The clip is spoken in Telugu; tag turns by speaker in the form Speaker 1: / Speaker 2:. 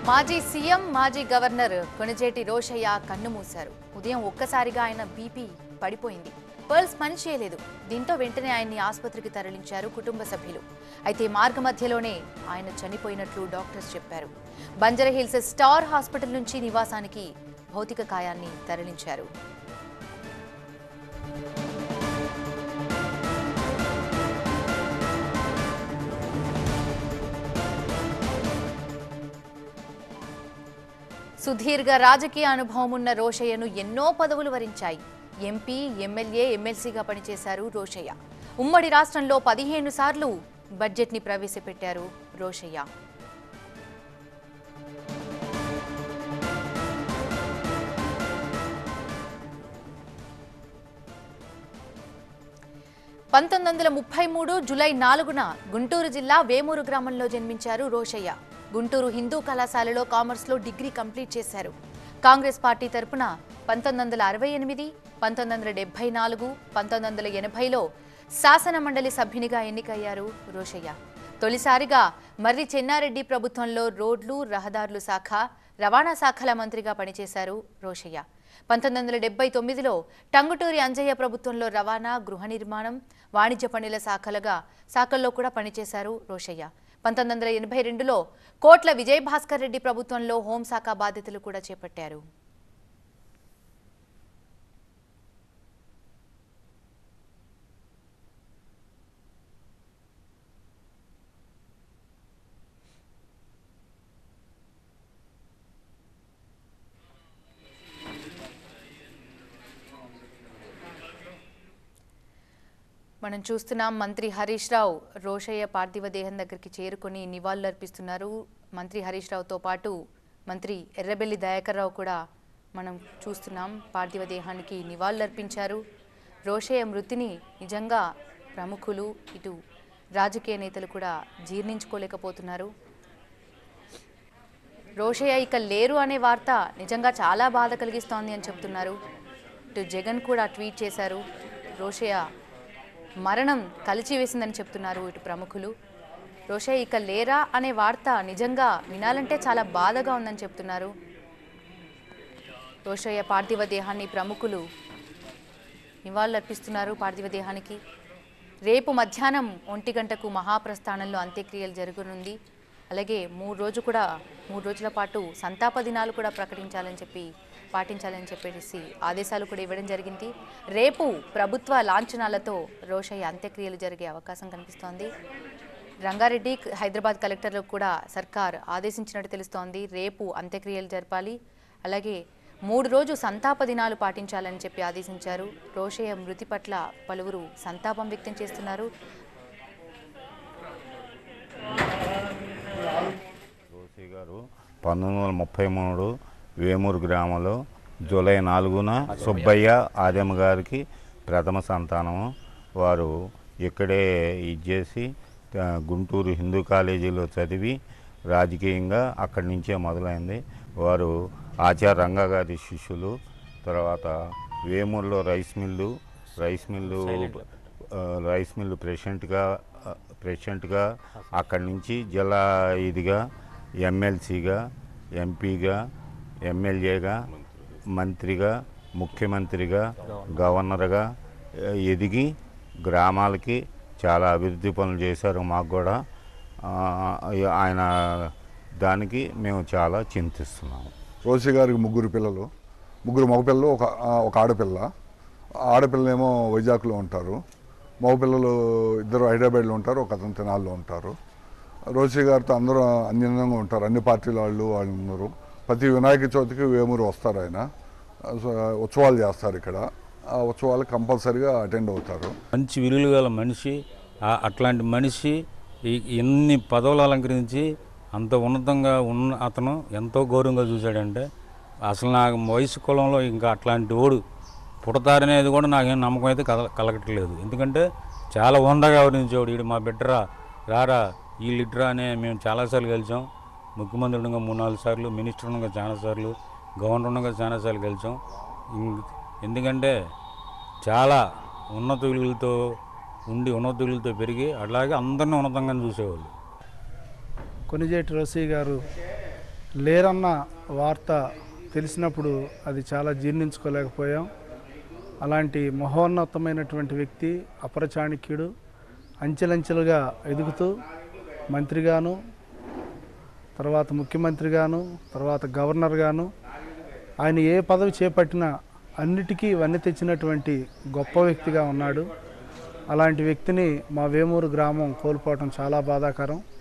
Speaker 1: మాజీ సీఎం మాజీ గవర్నర్ కొణిజేటి రోషయ్య కన్నుమూశారు ఉదయం ఒక్కసారిగా ఆయన బీపీ పడిపోయింది పల్స్ పనిచేయలేదు దీంతో వెంటనే ఆయన్ని ఆసుపత్రికి తరలించారు కుటుంబ సభ్యులు అయితే మార్గ మధ్యలోనే ఆయన చనిపోయినట్లు డాక్టర్స్ చెప్పారు బంజరహిల్స్ స్టార్ హాస్పిటల్ నుంచి నివాసానికి భౌతిక కాయాన్ని తరలించారు సుదీర్ఘ రాజకీయ అనుభవం ఉన్న రోషయ్యను ఎన్నో పదవులు వరించాయి ఎంపీ ఎమ్మెల్యే ఎమ్మెల్సీగా పనిచేశారు రోషయ్య ఉమ్మడి రాష్ట్రంలో పదిహేను సార్లు బడ్జెట్ని ప్రవేశపెట్టారు రోషయ్య పంతొమ్మిది వందల ముప్పై మూడు జులై నాలుగున గుంటూరు జిల్లా వేమూరు గ్రామంలో జన్మించారు రోషయ్య గుంటూరు హిందూ కళాశాలలో కామర్స్లో డిగ్రీ కంప్లీట్ చేశారు కాంగ్రెస్ పార్టీ తరపున పంతొమ్మిది వందల అరవై ఎనిమిది పంతొమ్మిది వందల డెబ్బై నాలుగు పంతొమ్మిది వందల ఎనభైలో శాసన మండలి సభ్యునిగా ఎన్నికయ్యారు రోషయ్య తొలిసారిగా మర్రి చెన్నారెడ్డి ప్రభుత్వంలో రోడ్లు రహదారులు శాఖ రవాణా శాఖల మంత్రిగా పనిచేశారు రోషయ్య పంతొమ్మిది వందల డెబ్బై తొమ్మిదిలో టంగుటూరి అంజయ్య ప్రభుత్వంలో రవాణా గృహ నిర్మాణం వాణిజ్య పనుల శాఖలుగా శాఖల్లో కూడా పనిచేశారు రోషయ్య పంతొమ్మిది వందల ఎనభై రెండులో కోట్ల విజయభాస్కర్ రెడ్డి ప్రభుత్వంలో హోంశాఖ బాధ్యతలు కూడా చేపట్టారు మనం చూస్తున్నాం మంత్రి హరీష్ రావు రోషయ్య పార్థివ దేహం దగ్గరికి చేరుకొని నివాళులు అర్పిస్తున్నారు మంత్రి హరీష్ రావుతో పాటు మంత్రి ఎర్రబెల్లి దయాకర్ రావు కూడా మనం చూస్తున్నాం పార్థివ దేహానికి నివాళులు అర్పించారు రోషయ్య మృతిని నిజంగా ప్రముఖులు ఇటు రాజకీయ నేతలు కూడా జీర్ణించుకోలేకపోతున్నారు రోషయ్య ఇక లేరు అనే వార్త నిజంగా చాలా బాధ కలిగిస్తోంది అని చెప్తున్నారు ఇటు జగన్ కూడా ట్వీట్ చేశారు రోషయ్య మరణం కలిచివేసిందని చెప్తున్నారు ఇటు ప్రముఖులు రోషయ్య ఇక లేరా అనే వార్త నిజంగా వినాలంటే చాలా బాధగా ఉందని చెప్తున్నారు రోషయ్య పార్థివ దేహాన్ని ప్రముఖులు నివాళులర్పిస్తున్నారు పార్థివ దేహానికి రేపు మధ్యాహ్నం ఒంటి గంటకు మహాప్రస్థానంలో అంత్యక్రియలు జరగనుంది అలాగే మూడు రోజు కూడా మూడు రోజుల పాటు సంతాప దినాలు కూడా ప్రకటించాలని చెప్పి పాటించాలని చెప్పేసి ఆదేశాలు కూడా ఇవ్వడం జరిగింది రేపు ప్రభుత్వ లాంఛనాలతో రోషయ్య అంత్యక్రియలు జరిగే అవకాశం కనిపిస్తోంది రంగారెడ్డి హైదరాబాద్ కలెక్టర్లకు కూడా సర్కార్ ఆదేశించినట్టు తెలుస్తోంది రేపు అంత్యక్రియలు జరపాలి అలాగే మూడు రోజు సంతాప దినాలు పాటించాలని చెప్పి ఆదేశించారు రోషయ్య మృతి పట్ల పలువురు సంతాపం వ్యక్తం చేస్తున్నారు
Speaker 2: రోసి గారు పంతొమ్మిది వందల ముప్పై మూడు వేమూరు గ్రామంలో జూలై నాలుగున సుబ్బయ్య ఆదెమ్మ గారికి ప్రథమ సంతానము వారు ఇక్కడే ఇచ్చేసి ఆ, గుంటూరు హిందూ కాలేజీలో చదివి రాజకీయంగా అక్కడి నుంచే మొదలైంది వారు ఆచార్య రంగా గారి శిష్యులు తర్వాత వేమూరులో రైస్ మిల్లు రైస్ మిల్లు ఆ, రైస్ మిల్లు ప్రెసిడెంట్గా ఆ, ప్రెసిడెంట్గా అక్కడి నుంచి జిల్లా ఇదిగా ఎమ్మెల్సీగా ఎంపీగా ఎమ్మెల్యేగా మంత్రిగా ముఖ్యమంత్రిగా గవర్నర్గా ఆ, ఎదిగి గ్రామాలకి చాలా అభివృద్ధి పనులు చేశారు మాకు కూడా ఆ, ఆయన దానికి మేము చాలా చింతిస్తున్నాము
Speaker 3: రోసి గారికి ముగ్గురు పిల్లలు ముగ్గురు మగపిల్లలు ఒక ఆ, ఒక ఆడపిల్ల ఆడపిల్లలేమో వైజాగ్లో ఉంటారు మగపిల్లలు ఇద్దరు హైదరాబాద్లో ఉంటారు ఒక అతను తెనాల్లో ఉంటారు రోసి గారితో అందరూ అన్యోన్యంగా ఉంటారు అన్ని పార్టీల వాళ్ళు వాళ్ళు ఉన్నారు ప్రతి వినాయక చవితికి వేమూరు వస్తారు ఆయన సో, ఉత్సవాలు చేస్తారు ఇక్కడ ఆ ఉత్సవాలకు కంపల్సరీగా అటెండ్ అవుతారు
Speaker 4: మంచి విలువలు గల మనిషి ఆ- అట్లాంటి మనిషి ఈ- ఎన్ని పదవులు అలంకరించి అంత ఉన్నతంగా ఉన్న అతను ఎంతో గౌరవంగా చూశాడంటే అసలు నాకు వయసు కులంలో ఇంకా అట్లాంటి ఓడు పుడతారనేది కూడా నాకేం నమ్మకం అయితే కల కలగట్లేదు ఎందుకంటే చాలా వందగా వివరించేవాడు వీడు మా బిడ్డరా రారా ఈ లిటరా అనే మేము చాలాసార్లు కలిసాం ముఖ్యమంత్రి ఉండగా మూడు నాలుగు సార్లు మినిస్టర్ ఉండగా చాలాసార్లు గవర్నర్ ఉండగా చాలాసార్లు కలిసాం ఇం- ఎందుకంటే చాలా ఉన్నత విలువలతో ఉండి ఉన్నత విలువలతో పెరిగి అలాగే అందరినీ ఉన్నతంగా చూసేవాళ్ళు
Speaker 5: కొనిజేటి రోసి గారు లేరన్న వార్త తెలిసినప్పుడు అది చాలా జీర్ణించుకోలేకపోయాం అలాంటి మహోన్నతమైనటువంటి వ్యక్తి అపరచాణిక్యుడు అంచెలంచెలుగా ఎదుగుతూ మంత్రిగాను తర్వాత ముఖ్యమంత్రిగాను తర్వాత గవర్నర్గాను ఆయన ఏ పదవి చేపట్టినా అన్నిటికీ వన్నె తెచ్చినటువంటి గొప్ప వ్యక్తిగా ఉన్నాడు అలాంటి వ్యక్తిని మా వేమూరు గ్రామం కోల్పోవటం చాలా బాధాకరం